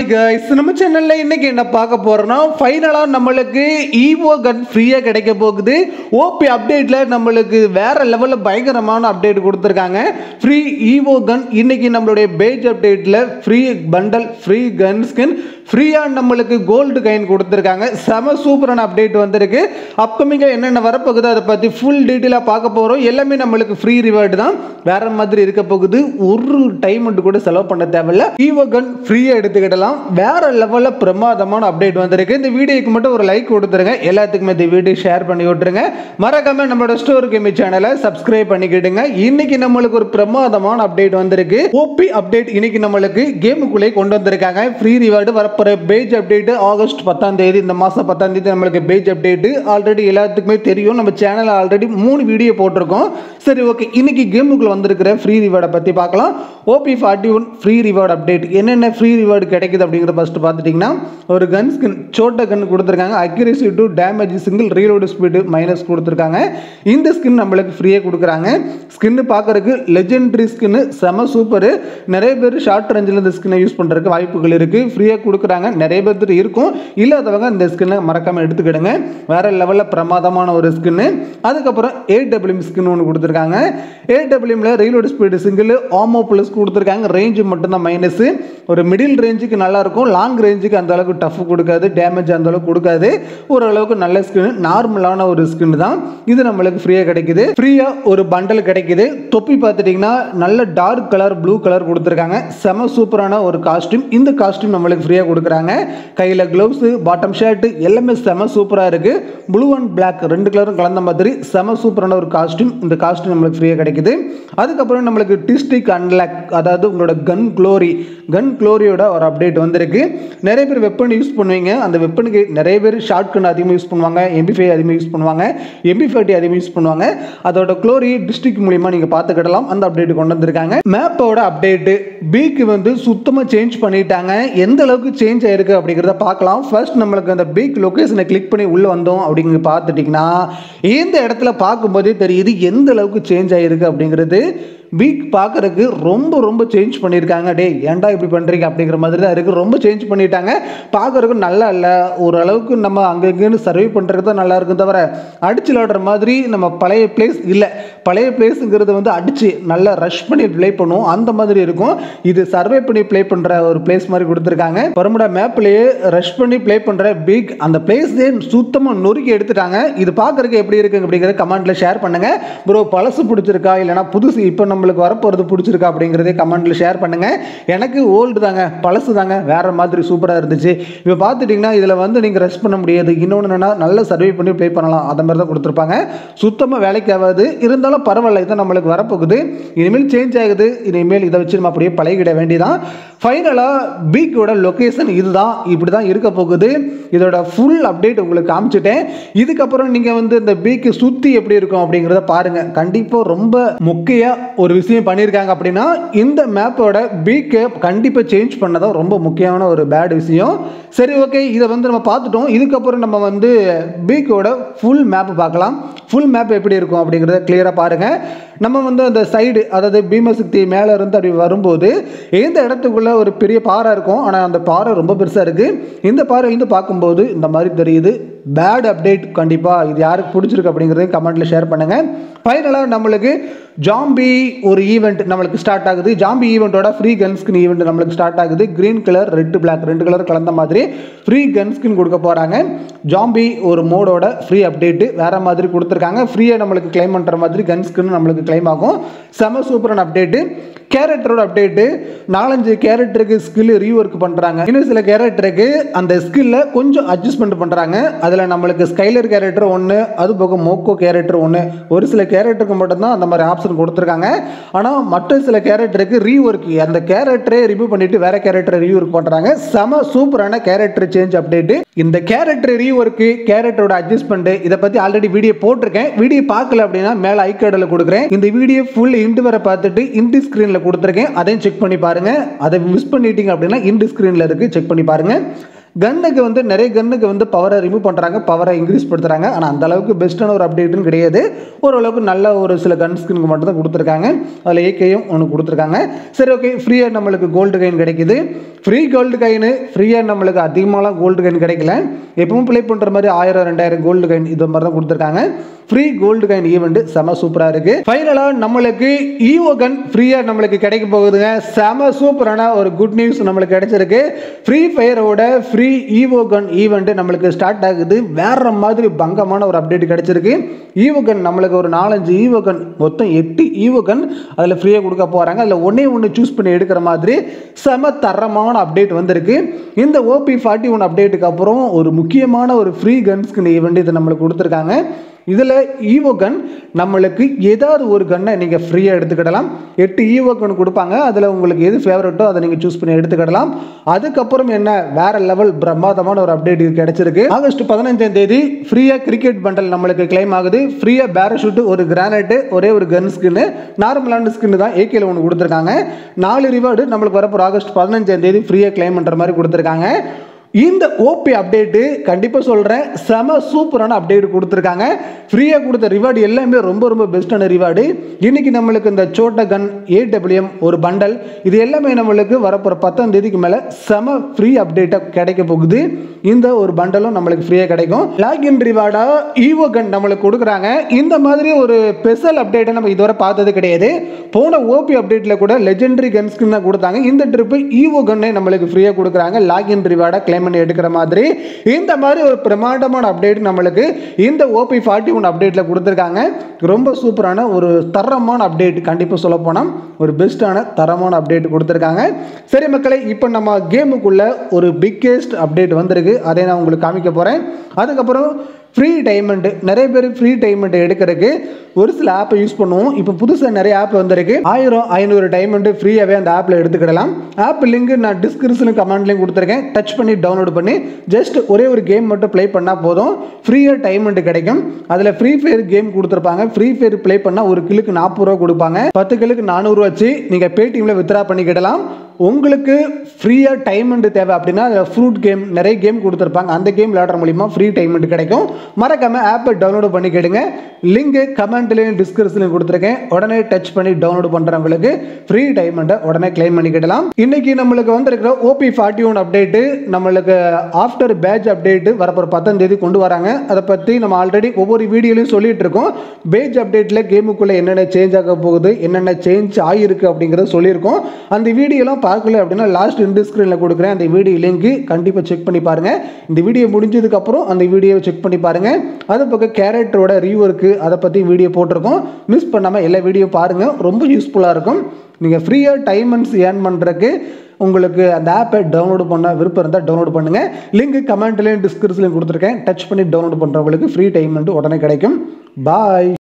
guys நம்ம சேனல்ல இன்னைக்கு என்ன பார்க்க போறோம்னா ஃபைனலா நம்மளுக்கு ஈவோ கன் ஃப்ரீயா கிடைக்க போகுது ஓபி அப்டேட்ல நம்மளுக்கு வேற லெவல்ல பயங்கரமான அப்டேட் கொடுத்துருக்காங்க ஃப்ரீ ஈவோ கன் இன்னைக்கு நம்மளுடைய பேஜ் அப்டேட்ல free bundle free gun skin ஃப்ரீயா நம்மளுக்கு கோல்டு கைன் கொடுத்துருக்காங்க செம சூப்பரான அப்டேட் வந்திருக்கு அப்கமிங்காக என்னென்ன வரப்போகுது அதை பற்றி ஃபுல் டீட்டெயிலாக பார்க்க போகிறோம் எல்லாமே நம்மளுக்கு ஃப்ரீ ரிவார்டு தான் வேற மாதிரி இருக்க போகுது ஒரு டைம் கூட செலவு பண்ண தேவையில்ல ஈவோ கன் ஃப்ரீயாக எடுத்துக்கிடலாம் வேற லெவலில் பிரமாதமான அப்டேட் வந்திருக்கு இந்த வீடியோக்கு மட்டும் ஒரு லைக் கொடுத்துருங்க எல்லாத்துக்குமே இந்த வீடியோ ஷேர் பண்ணி விட்டுருங்க மறக்காம நம்மளோட ஸ்டோர் கேமி சேனலை சப்ஸ்கிரைப் பண்ணிக்கிடுங்க இன்னைக்கு நம்மளுக்கு ஒரு பிரமாதமான அப்டேட் வந்திருக்கு ஓபி அப்டேட் இன்னைக்கு நம்மளுக்கு கேமுக்குள்ளே கொண்டு வந்திருக்காங்க ஃப்ரீ ரிவார்டு வரப்போற பேஜ் அப்டேட் ஆகஸ்ட் பத்தாம் தேதி இந்த மாதம் பத்தாம் தேதி நம்மளுக்கு பேஜ் அப்டேட் ஆல்ரெடி எல்லாத்துக்குமே தெரியும் நம்ம சேனல் ஆல்ரெடி மூணு வீடியோ போட்டிருக்கோம் சரி ஓகே இன்னைக்கு கேமுக்குள்ள வந்திருக்கிற ஃப்ரீ ரிவார்டை பற்றி பார்க்கலாம் OB forty one free reward update என்னென்ன ஃப்ரீ ரிவார்டு கிடைக்குது அப்படிங்கிறத ஃபஸ்ட்டு பார்த்துட்டிங்கன்னா ஒரு கன் ஸ்கின் சோட்ட கன் கொடுத்துருக்காங்க accuracy to damage single reload speed minus கொடுத்துருக்காங்க இந்த ஸ்கின் நம்மளுக்கு ஃப்ரீயாக கொடுக்குறாங்க ஸ்கின்னு பார்க்கறதுக்கு லெஜெண்டரி ஸ்கின்னு செம சூப்பரு நிறைய பேர் ஷார்ட் ரேஞ்சில் இந்த ஸ்கின்னை யூஸ் பண்ணுறதுக்கு வாய்ப்புகள் இருக்குது ஃப்ரீயாக கொடுக்குறாங்க நிறைய பேர்த்து இருக்கும் இல்லாதவங்க இந்த ஸ்கின்னை மறக்காமல் எடுத்துக்கிடுங்க வேற லெவலில் பிரமாதமான ஒரு ஸ்கின்னு அதுக்கப்புறம் ஏடபிள்யூஎம் ஸ்கின் ஒன்று கொடுத்துருக்காங்க ஏடபிள்யூஎம்ல reload speed single ammo plus கொடுத்துருக்காங்க ரேஞ்சு மட்டும்தான் மைனஸ் ஒரு மிடில் ரேஞ்சுக்கு நல்லா இருக்கும் லாங் ரேஞ்சுக்கு அந்த அளவுக்கு டஃப் கொடுக்காது டேமேஜ் அந்த அளவுக்கு கொடுக்காது ஓரளவுக்கு நல்ல ஸ்கின் நார்மலான ஒரு ஸ்கின் தான் இது நம்மளுக்கு ஃப்ரீயாக கிடைக்குது ஃப்ரீயாக ஒரு பண்டல் கிடைக்குது தொப்பி பார்த்துட்டிங்கன்னா நல்ல டார்க் கலர் ப்ளூ கலர் கொடுத்துருக்காங்க செம சூப்பரான ஒரு காஸ்டியூம் இந்த காஸ்டியூம் நம்மளுக்கு ஃப்ரீயாக கொடுக்குறாங்க கையில் க்ளவுஸு பாட்டம் ஷர்ட் எல்லாமே செம சூப்பராக இருக்குது ப்ளூ அண்ட் பிளாக் ரெண்டு கலரும் கலந்த மாதிரி செம சூப்பரான ஒரு காஸ்டியூம் இந்த காஸ்டியூம் நம்மளுக்கு ஃப்ரீயாக கிடைக்குது அதுக்கப்புறம் நம்மளுக்கு டிஸ்ட்ரிக் அன்லாக் அதாவது உங்களோட கன் க்ளோரி கன் க்ளோரியோட ஒரு அப்டேட் வந்திருக்கு நிறைய பேர் வெப்பன் யூஸ் பண்ணுவீங்க அந்த வெப்பனுக்கு நிறைய பேர் ஷார்ட் கன் அதிகமாக யூஸ் பண்ணுவாங்க எம்பி ஃபைவ் அதிகமாக யூஸ் பண்ணுவாங்க எம்பி ஃபைட்டி அதிகமாக யூஸ் பண்ணுவாங்க அதோட க்ளோரி டிஸ்ட்ரிக்ட் மூலியமாக நீங்கள் பார்த்துக்கிடலாம் அந்த அப்டேட் கொண்டு வந்திருக்காங்க மேப்போட அப்டேட்டு பீக்கு வந்து சுத்தமாக சேஞ்ச் பண்ணிட்டாங்க எந்த அளவுக்கு சேஞ்ச் ஆயிருக்கு அப்படிங்கிறத பார்க்கலாம் ஃபர்ஸ்ட் நம்மளுக்கு அந்த பீக் லொக்கேஷனை கிளிக் பண்ணி உள்ளே வந்தோம் அப்படிங்க பார்த்துட்டிங்கன்னா இந்த இடத்துல பார்க்கும்போதே தெரியுது எந்த அளவுக்கு சேஞ்ச் ஆயிருக்கு அப்படிங்கிறது வீக் பார்க்கறதுக்கு ரொம்ப ரொம்ப சேஞ்ச் பண்ணியிருக்காங்க டே ஏன்டா இப்படி பண்ணுறீங்க அப்படிங்கிற மாதிரி தான் இருக்குது ரொம்ப சேஞ்ச் பண்ணிட்டாங்க பார்க்கறதுக்கு நல்லா இல்லை ஓரளவுக்கு நம்ம அங்கே இங்கேன்னு சர்வே பண்ணுறது தான் நல்லா இருக்கும் தவிர அடிச்சு விளாடுற மாதிரி நம்ம பழைய பிளேஸ் இல்லை பழைய பிளேஸுங்கிறது வந்து அடித்து நல்லா ரஷ் பண்ணி ப்ளே பண்ணுவோம் அந்த மாதிரி இருக்கும் இது சர்வே பண்ணி ப்ளே பண்ணுற ஒரு பிளேஸ் மாதிரி கொடுத்துருக்காங்க பரமுடா மேப்லேயே ரஷ் பண்ணி ப்ளே பண்ணுற பிக் அந்த பிளேஸே சுத்தமாக நொறுக்கி எடுத்துட்டாங்க இது பார்க்கறதுக்கு எப்படி இருக்குங்க அப்படிங்கிறத கமெண்ட்டில் ஷேர் பண்ணுங்க ப்ரோ பழசு பிடிச்சிருக்கா இல்லைனா புதுசு இப்போ நம்மளுக்கு வரப்போகிறது பிடிச்சிருக்கா அப்படிங்கிறதே கமெண்ட்டில் ஷேர் பண்ணுங்க எனக்கு ஓல்டு தாங்க பழசு தாங்க வேற மாதிரி சூப்பராக இருந்துச்சு இப்போ பார்த்துட்டிங்கன்னா இதில் வந்து நீங்கள் ரெஸ்ட் பண்ண முடியாது இன்னொன்று என்னன்னா நல்ல சர்வே பண்ணி ப்ளே பண்ணலாம் அந்த மாதிரி தான் கொடுத்துருப்பாங்க சுத்தமாக வேலைக்கு ஆகாது இருந்தாலும் பரவாயில்ல இதான் நம்மளுக்கு வரப்போகுது இனிமேல் சேஞ்ச் ஆகுது இனிமேல் இதை வச்சு நம்ம அப்படியே பழகிட வேண்டியதான் ஃபைனலாக பீக்கோட லொக்கேஷன் இதுதான் இப்படி தான் இருக்க போகுது இதோட ஃபுல் அப்டேட் உங்களுக்கு காமிச்சிட்டேன் இதுக்கப்புறம் நீங்கள் வந்து இந்த பீக்கு சுற்றி எப்படி இருக்கும் அப்படிங்கிறத பாருங்கள் கண்டிப்பாக ரொம்ப முக்கிய ஒரு விஷயம் பண்ணியிருக்காங்க அப்படின்னா இந்த மேப்போட பீக்கை கண்டிப்பாக சேஞ்ச் பண்ணதான் ரொம்ப முக்கியமான ஒரு பேட் விஷயம் சரி ஓகே இதை வந்து நம்ம பார்த்துட்டோம் இதுக்கப்புறம் நம்ம வந்து பீக்கோட ஃபுல் மேப் பார்க்கலாம் ஃபுல் மேப் எப்படி இருக்கும் அப்படிங்கிறத கிளியராக பாருங்கள் நம்ம வந்து அந்த சைடு அதாவது பீமசக்தி மேலே இருந்து அப்படி வரும்போது எந்த இடத்துக்குள்ள ஒரு பெரிய பாறை இருக்கும் ஆனால் அந்த பாறை ரொம்ப பெருசாக இருக்குது இந்த பாறையிலேருந்து பார்க்கும்போது இந்த மாதிரி தெரியுது பேட் அப்டேட் கண்டிப்பாக இது யாருக்கு பிடிச்சிருக்கு அப்படிங்கிறதையும் கமெண்ட்டில் ஷேர் பண்ணுங்கள் ஃபைனலாக நம்மளுக்கு ஜாம்பி ஒரு ஈவெண்ட் நம்மளுக்கு ஸ்டார்ட் ஆகுது ஜாம்பி ஈவெண்ட்டோட ஃப்ரீ கன் ஸ்கின் ஈவெண்ட் நம்மளுக்கு ஸ்டார்ட் ஆகுது க்ரீன் கலர் ரெட் பிளாக் ரெண்டு கலர் கலந்த மாதிரி ஃப்ரீ கன் ஸ்கின் கொடுக்க போகிறாங்க ஜாம்பி ஒரு மோடோட ஃப்ரீ அப்டேட்டு வேறு மாதிரி கொடுத்துருக்காங்க ஃப்ரீயாக நம்மளுக்கு கிளைம் பண்ணுற மாதிரி கன் ஸ்கின் நம்மளுக்கு கிளைம் ஆகும் செம சூப்பரான அப்டேட்டு கேரக்டரோட அப்டேட்டு நாலஞ்சு கேரக்டருக்கு ஸ்கில் ரீஒர்க் பண்ணுறாங்க இன்னும் சில கேரக்டருக்கு அந்த ஸ்கில்ல கொஞ்சம் அட்ஜஸ்ட்மெண்ட் பண்ணுறாங்க அதில் நம்மளுக்கு ஸ்கைலர் கேரக்டர் ஒன்று அது போக மோக்கோ கேரக்டர் ஒன்று ஒரு சில கேரக்டருக்கு மட்டும்தான் அந்த மாதிரி ஆப்ஷன் கொடுத்துருக்காங்க ஆனால் மற்ற சில கேரக்டருக்கு ரீஒர்க் அந்த கேரக்டரே ரிமூவ் பண்ணிட்டு வேற கேரக்டரை ரீஒர்க் பண்ணுறாங்க செம சூப்பரான கேரக்டர் சேஞ்ச் அப்டேட்டு இந்த கேரக்டர் ரீஒர்க்கு கேரக்டரோட அட்ஜஸ்ட்மெண்ட் இதை பற்றி ஆல்ரெடி வீடியோ போட்டிருக்கேன் வீடியோ பார்க்கல அப்படின்னா மேலே ஐக்கார்டில் கொடுக்குறேன் இந்த வீடியோ ஃபுல் இன்டு வரை பார்த்துட்டு இன்டி ஸ்க்ரீனில் கொடுத்துருக்கேன் அதையும் செக் பண்ணி பாருங்க அதை மிஸ் பண்ணிட்டீங்க அப்படின்னா இன்டி ஸ்க்ரீனில் இருக்குது செக் பண்ணி பாருங்க கன்னுக்கு வந்து நிறைய கன்னுக்கு வந்து பவரை ரிமூவ் பண்ணுறாங்க பவரை இன்க்ரீஸ் படுத்துறாங்க ஆனால் அந்த அளவுக்கு பெஸ்ட்டான ஒரு அப்டேட்னு கிடையாது ஓரளவுக்கு நல்ல ஒரு சில கன் ஸ்கின்க்கு மட்டும் தான் கொடுத்துருக்காங்க அதில் ஏகேயும் ஒன்று கொடுத்துருக்காங்க சரி ஓகே ஃப்ரீயாக நம்மளுக்கு கோல்டு கைன் கிடைக்குது ஃப்ரீ கோல்டு கைனு ஃப்ரீயாக நம்மளுக்கு அதிகமாகலாம் கோல்டு கைன் கிடைக்கல எப்பவும் ப்ளே பண்ணுற மாதிரி ஆயிரம் ரெண்டாயிரம் கோல்டு கைன் இது மாதிரி தான் கொடுத்துருக்காங்க ஃப்ரீ கோல்டு கைன் ஈவெண்ட் செம சூப்பராக இருக்குது ஃபைனலாக நம்மளுக்கு ஈவோ கன் ஃப்ரீயாக நம்மளுக்கு கிடைக்க போகுதுங்க செம சூப்பரான ஒரு குட் நியூஸ் நம்மளுக்கு கிடைச்சிருக்கு ஃப்ரீ ஃபயரோட ஃப்ரீ ஈவோ கன் ஈவெண்ட் நம்மளுக்கு ஸ்டார்ட் ஆகுது வேற மாதிரி பங்கமான ஒரு அப்டேட் கிடைச்சிருக்கு ஈவோ கன் நம்மளுக்கு ஒரு நாலஞ்சு ஈவோ கன் மொத்தம் எட்டு ஈவோ கன் அதில் ஃப்ரீயாக கொடுக்க போகிறாங்க அதில் ஒன்றே ஒன்று சூஸ் பண்ணி எடுக்கிற மாதிரி செம தரமான அப்டேட் வந்திருக்கு இந்த ஓபி ஃபார்ட்டி ஒன் அப்டேட்டுக்கு அப்புறம் ஒரு முக்கியமான ஒரு ஃப்ரீ கன்ஸ்க்கு ஈவெண்ட் இதை நம்மளுக்கு கொடுத்துருக்காங்க இதில் ஈவோ கன் நம்மளுக்கு ஏதாவது ஒரு கன்னை நீங்கள் ஃப்ரீயாக எடுத்துக்கிடலாம் எட்டு ஈவோ கன் கொடுப்பாங்க அதில் உங்களுக்கு எது ஃபேவரட்டோ அதை நீங்கள் சூஸ் பண்ணி எடுத்துக்கிடலாம் அதுக்கப்புறம் என்ன வேற லெவல் பிரம்மாதமான ஒரு அப்டேட் கிடைச்சிருக்கு ஆகஸ்ட் பதினஞ்சாம் தேதி ஃப்ரீயாக கிரிக்கெட் பண்டல் நம்மளுக்கு கிளைம் ஆகுது ஃப்ரீயாக பேரஷூட் ஒரு கிரானைட்டு ஒரே ஒரு கன் ஸ்கின்னு நார்மலான ஸ்கின்னு தான் ஏகேல ஒன்று கொடுத்துருக்காங்க நாலு ரிவார்டு நம்மளுக்கு வரப்போ ஆகஸ்ட் பதினஞ்சாம் தேதி ஃப்ரீயாக கிளைம் பண்ணுற மாதிரி கொடுத்துருக்காங்க இந்த ஓபி அப்டேட்டு கண்டிப்பாக சொல்கிறேன் செம சூப்பரான அப்டேட் கொடுத்துருக்காங்க ஃப்ரீயாக கொடுத்த ரிவார்டு எல்லாமே ரொம்ப ரொம்ப பெஸ்ட்டான ரிவார்டு இன்னைக்கு நம்மளுக்கு இந்த சோட்ட கன் ஏடபிள்யூஎம் ஒரு பண்டல் இது எல்லாமே நம்மளுக்கு வரப்போகிற பத்தாம் தேதிக்கு மேலே செம ஃப்ரீ அப்டேட்டாக கிடைக்க போகுது இந்த ஒரு பண்டலும் நம்மளுக்கு ஃப்ரீயாக கிடைக்கும் லாகின் ரிவார்டாக ஈவோ கன் நம்மளுக்கு கொடுக்குறாங்க இந்த மாதிரி ஒரு ஸ்பெஷல் அப்டேட்டை நம்ம இதுவரை பார்த்தது கிடையாது போன ஓபி அப்டேட்டில் கூட லெஜெண்டரி கன் ஸ்கின் தான் கொடுத்தாங்க இந்த ட்ரிப்பு ஈவோ கன்னை நம்மளுக்கு ஃப்ரீயாக கொடுக்குறாங்க லாகின் ரிவார்டாக கிளைம் பண்ணி எடுக்கிற மாதிரி இந்த மாதிரி ஒரு பிரமாண்டமான அப்டேட் நம்மளுக்கு இந்த ஓபி ஃபார்ட்டி ஒன் அப்டேட்டில் கொடுத்துருக்காங்க ரொம்ப சூப்பரான ஒரு தரமான அப்டேட் கண்டிப்பாக சொல்ல போனால் ஒரு பெஸ்ட்டான தரமான அப்டேட் கொடுத்துருக்காங்க சரி மக்களை இப்போ நம்ம கேமுக்குள்ள ஒரு பிக்கெஸ்ட் அப்டேட் வந்திருக்கு அதை நான் உங்களுக்கு காமிக்க போகிறேன் அதுக்கப்புறம் ஃப்ரீ டைமண்ட் நிறைய பேர் ஃப்ரீ டைமண்ட் எடுக்கிறதுக்கு ஒரு சில ஆப்பை யூஸ் பண்ணுவோம் இப்போ புதுசாக நிறைய ஆப் வந்திருக்கு ஆயிரம் ஐநூறு டைமண்ட் ஃப்ரீயாகவே அந்த ஆப்பில் எடுத்துக்கிடலாம் ஆப் லிங்க் நான் டிஸ்கிரிப்ஷன் கமெண்ட்லையும் கொடுத்துருக்கேன் டச் பண்ணி டவுன்லோட் பண்ணி ஜஸ்ட் ஒரே ஒரு கேம் மட்டும் ப்ளே பண்ணால் போதும் ஃப்ரீயாக டைமண்ட் கிடைக்கும் அதில் ஃப்ரீ ஃபயர் கேம் கொடுத்துருப்பாங்க ஃப்ரீ ஃபயர் ப்ளே பண்ணால் ஒரு கிலுக்கு நாற்பது ரூபா கொடுப்பாங்க பத்து கிலுக்கு நானூறுரூவா வச்சு நீங்கள் பேடிஎம்ல வித்ரா பண்ணிக்கிடலாம் உங்களுக்கு ஃப்ரீயாக டைமண்ட் தேவை அப்படின்னா அதில் ஃப்ரூட் கேம் நிறைய கேம் கொடுத்துருப்பாங்க அந்த கேம் விளையாடுற மூலிமா ஃப்ரீ டைமண்ட் கிடைக்கும் மறக்காமல் ஆப்பை டவுன்லோட் பண்ணிக்கிடுங்க லிங்கு கமெண்ட்லேயும் டிஸ்கிரிப்ஷன்லையும் கொடுத்துருக்கேன் உடனே டச் பண்ணி டவுன்லோட் பண்ணுறவங்களுக்கு ஃப்ரீ டைமண்ட்டை உடனே கிளைம் பண்ணிக்கிடலாம் இன்னைக்கு நம்மளுக்கு வந்திருக்கிற ஓபி ஃபார்ட்டி ஒன் அப்டேட்டு நம்மளுக்கு ஆஃப்டர் பேட்ச் அப்டேட்டு வரப்போகிற பத்தாம் தேதி கொண்டு வராங்க அதை பற்றி நம்ம ஆல்ரெடி ஒவ்வொரு வீடியோலையும் சொல்லிட்டு இருக்கோம் பேஜ் அப்டேட்டில் கேமுக்குள்ளே என்னென்ன சேஞ்ச் ஆக போகுது என்னென்ன சேஞ்ச் ஆகிருக்கு அப்படிங்கிறத சொல்லியிருக்கோம் அந்த வீடியோலாம் பார்க்கல அப்படின்னா லாஸ்ட் இண்டு ஸ்க்ரீனில் கொடுக்குறேன் அந்த வீடியோ லிங்க் கண்டிப்பாக செக் பண்ணி பாருங்கள் இந்த வீடியோ முடிஞ்சதுக்கப்புறம் அந்த வீடியோவை செக் பண்ணி பாருங்கள் அது பக்கம் கேரக்டரோட ரீவொர்க்கு அதை பற்றி வீடியோ போட்டிருக்கோம் மிஸ் பண்ணாமல் எல்லா வீடியோ பாருங்கள் ரொம்ப யூஸ்ஃபுல்லாக இருக்கும் நீங்கள் ஃப்ரீயாக டைமண்ட்ஸ் ஏர்ன் பண்ணுறதுக்கு உங்களுக்கு அந்த ஆப்பை டவுன்லோட் பண்ண விருப்பம் இருந்தால் டவுன்லோட் பண்ணுங்கள் லிங்க் கமெண்ட்லேயும் டிஸ்கிரிப்ஷன்லையும் கொடுத்துருக்கேன் டச் பண்ணி டவுன்லோட் பண்ணுறவங்களுக்கு ஃப்ரீ டைமண்ட் உடனே கிடைக்கும் பாய்